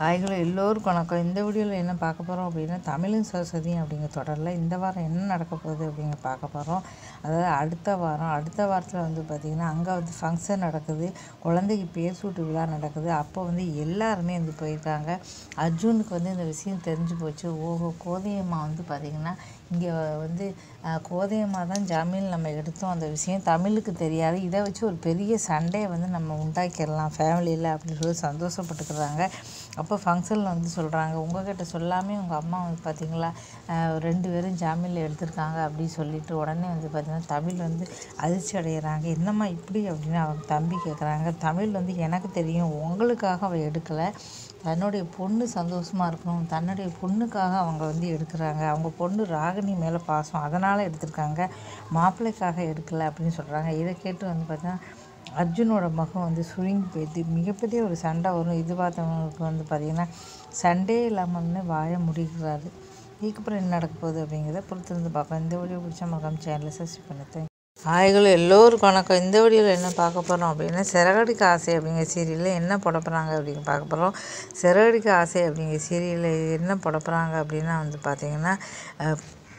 ஹாய்களோ எல்லோருக்கும் வணக்கம் இந்த வீடியோவில் என்ன பார்க்க போகிறோம் அப்படின்னா தமிழும் சரஸ்வதியும் அப்படிங்கிற தொடரில் இந்த வாரம் என்ன நடக்க போகுது அப்படிங்க பார்க்க போகிறோம் அதாவது அடுத்த வாரம் அடுத்த வாரத்தில் வந்து பார்த்திங்கன்னா அங்கே வந்து ஃபங்க்ஷன் நடக்குது குழந்தைக்கு பேர் சூட்டு விழா நடக்குது அப்போ வந்து எல்லாருமே வந்து போயிருக்காங்க அர்ஜுனுக்கு வந்து இந்த விஷயம் தெரிஞ்சு போச்சு ஓஹோ கோதையம்மா வந்து பார்த்திங்கன்னா இங்கே வந்து அஹ், கோதையம்மா தான் ஜாமீன் நம்ம எடுத்தோம் அந்த விஷயம் தமிழுக்கு தெரியாது இதை வச்சு ஒரு பெரிய சண்டையை வந்து நம்ம உண்டாக்கிடலாம் ஃபேமிலியில் அப்படின்னு சொல்லி சந்தோஷப்பட்டுக்கிறாங்க அப்போ ஃபங்க்ஷனில் வந்து சொல்கிறாங்க உங்ககிட்ட சொல்லாமே உங்கள் அம்மா வந்து பார்த்தீங்களா அஹ், ரெண்டு பேரும் ஜாமீனில் எடுத்திருக்காங்க அப்படின்னு சொல்லிட்டு உடனே வந்து பார்த்திங்கன்னா தமிழ் வந்து அதிர்ச்சி அடைகிறாங்க என்னம்மா இப்படி அப்படின்னு அவங்க தம்பி கேட்குறாங்க தமிழ் வந்து எனக்கு தெரியும் உங்களுக்காக அவள் எடுக்கலை தன்னுடைய பொண்ணு சந்தோஷமாக இருக்கணும் தன்னுடைய பொண்ணுக்காக அவங்க வந்து எடுக்கிறாங்க அவங்க பொண்ணு ராகினி மேலே பாசம் அதனால் எடுத்திருக்காங்க மாப்பிள்ளைக்காக எடுக்கலை அப்படின்னு சொல்கிறாங்க இதை கேட்டு வந்து பார்த்தீங்கன்னா அர்ஜுனோட மகன் வந்து சுருங்கி போயிடுது மிகப்பெரிய ஒரு சண்டை வரும் இது பார்த்தவங்களுக்கு வந்து பார்த்திங்கன்னா சண்டே இல்லாமல்னு வாய முடிக்கிறாரு இதுக்கப்புறம் என்ன நடக்க போகுது அப்படிங்கிறத பொறுத்திருந்து பார்க்கலாம் இந்த வீடியோ பிடிச்ச மறக்காம சேனலை சப்ஸ்கிரைப் பண்ணி ஹாய்கள் எல்லோருக்கும் வணக்கம் இந்த வீடியோவில் என்ன பார்க்க போகிறோம் அப்படின்னா சிறகடிக்க ஆசை அப்படிங்கிற சீரியலில் என்ன போட போகிறாங்க அப்படின்னு பார்க்க போகிறோம் சிறகடிக்க ஆசை அப்படிங்கிற சீரியலில் என்ன போட போகிறாங்க அப்படின்னா வந்து பார்த்திங்கன்னா அஹ்,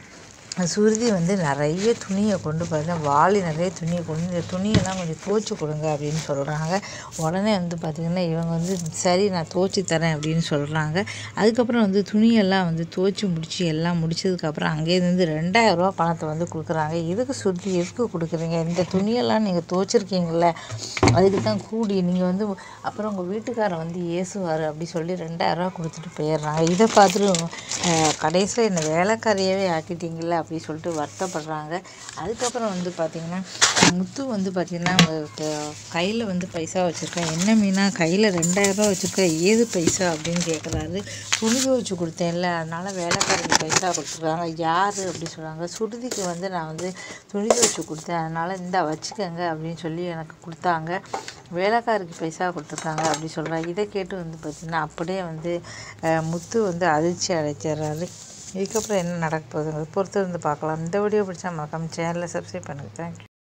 சுருதி வந்து நிறைய துணியை கொண்டு பார்த்தீங்கன்னா வாளி நிறைய துணியை கொண்டு இந்த துணியெல்லாம் கொஞ்சம் துவைச்சி கொடுங்க அப்படின்னு சொல்கிறாங்க உடனே வந்து பார்த்திங்கன்னா இவங்க வந்து சரி நான் துவைச்சி தரேன் அப்படின்னு சொல்கிறாங்க அதுக்கப்புறம் வந்து துணியெல்லாம் வந்து துவைச்சி முடிச்சு எல்லாம் முடிச்சதுக்கப்புறம் அங்கேருந்து ரெண்டாயிரம் ரூபா பணத்தை வந்து கொடுக்குறாங்க எதுக்கு சுருதி எதுக்கு கொடுக்குறீங்க இந்த துணியெல்லாம் நீங்கள் துவைச்சிருக்கீங்கள அதுக்கு தான் கூடி நீங்கள் வந்து அப்புறம் உங்கள் வீட்டுக்காரர் வந்து ஏசுவார் அப்படி சொல்லி ரெண்டாயிரரூவா கொடுத்துட்டு போயிடுறாங்க இதை பார்த்துட்டு கடைசியில் என்னை வேலைக்காரியாகவே ஆக்கிட்டீங்களே அப்படி சொல்லிட்டு வருத்தப்படுறாங்க அதுக்கப்புறம் வந்து பார்த்திங்கன்னா முத்து வந்து பார்த்திங்கன்னா கையில் வந்து பைசா வச்சுருக்கேன் என்ன மீனா கையில் ரெண்டாயிரரூவா வச்சுருக்கேன் ஏது பைசா அப்படின்னு கேட்குறாரு துணி துவைச்சு கொடுத்தேன்ல அதனால் வேலைக்காரங்க பைசா கொடுத்துருக்காங்க யார் அப்படி சொல்கிறாங்க சுருதிக்கு வந்து நான் வந்து துணி துவைச்சு கொடுத்தேன் அதனால் இந்த வச்சுக்கோங்க அப்படின்னு சொல்லி எனக்கு கொடுத்தாங்க வேலைக்காருக்கு பைசா கொடுத்துருக்காங்க அப்படி சொல்கிறாங்க இதை கேட்டு வந்து பார்த்திங்கன்னா அப்படியே வந்து அஹ், முத்து வந்து அதிர்ச்சி அடைச்சிடுறாரு இதுக்கப்புறம் என்ன நடக்க போகுதுங்கிறது பொறுத்து இருந்து பார்க்கலாம் இந்த வீடியோ பிடிச்சா மறக்காம சேனலை சப்ஸ்கிரைப் பண்ணுங்கள் தேங்க்யூ